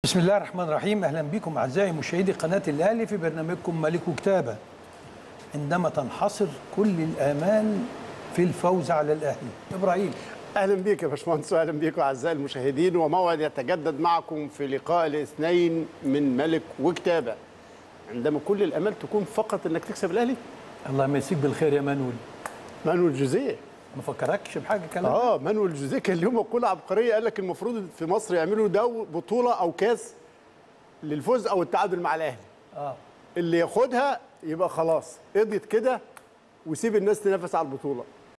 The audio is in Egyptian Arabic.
بسم الله الرحمن الرحيم اهلا بكم اعزائي مشاهدي قناه الاهلي في برنامجكم ملك كتابه عندما تنحصر كل الامال في الفوز على الاهلي ابراهيم اهلا بيك يا باشمهندس واهلا بيكم اعزائي المشاهدين وموعد يتجدد معكم في لقاء الاثنين من ملك وكتابه عندما كل الامال تكون فقط انك تكسب الاهلي الله يمسيك بالخير يا مانويل مانويل جوزيه ما فكركش بحاجه كلام اه مانويل جوزيه كان اليوم مقوله عبقريه قال لك المفروض في مصر يعملوا دو بطوله او كاس للفوز او التعادل مع الاهلي اه اللي ياخدها يبقى خلاص قضيت كده وسيب الناس تنافس على البطوله